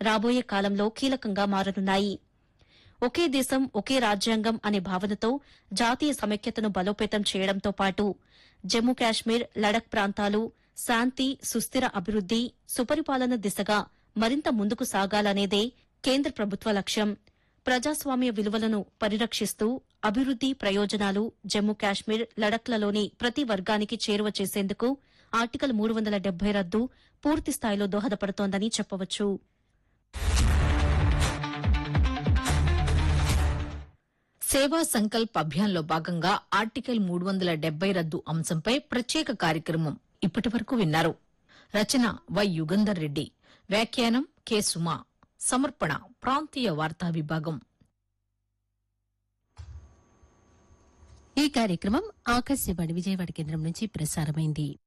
రాబోయే కాలంలో కీలకంగా మారనున్నాయి ఒకే దేశం ఒకే రాజ్యాంగం అనే భావనతో జాతీయ సమైక్యతను బలోపేతం చేయడంతో పాటు జమ్మూ కాశ్మీర్ లడక్ ప్రాంతాలు శాంతి సుస్థిర అభివృద్ది సుపరిపాలన దిశగా మరింత ముందుకు సాగాలనేదే కేంద్ర ప్రభుత్వ లక్ష్యం ప్రజాస్వామ్య విలువలను పరిరక్షిస్తూ అభివృద్ది ప్రయోజనాలు జమ్మూ కాశ్మీర్ లడక్లలోని ప్రతి వర్గానికి చేరువ చేసేందుకు ఆర్టికల్ మూడు వందల డెబ్బై రద్దు పూర్తి స్థాయిలో దోహదపడుతోందని చెప్పవచ్చు సేవా సంకల్ప్ అభియాన్లో భాగంగా ఆర్టికల్ మూడు వందల డెబ్బై రద్దు అంశంపై ప్రత్యేక కార్యక్రమం ఇప్పటి వరకు విన్నారు రచన వై యుగంధర్ రెడ్డి వ్యాఖ్యానం కె సుమా సమర్పణ ప్రాంతీయ వార్తా విభాగం ఈ కార్యక్రమం ఆకాశవాణి విజయవాడ కేంద్రం నుంచి ప్రసారమైంది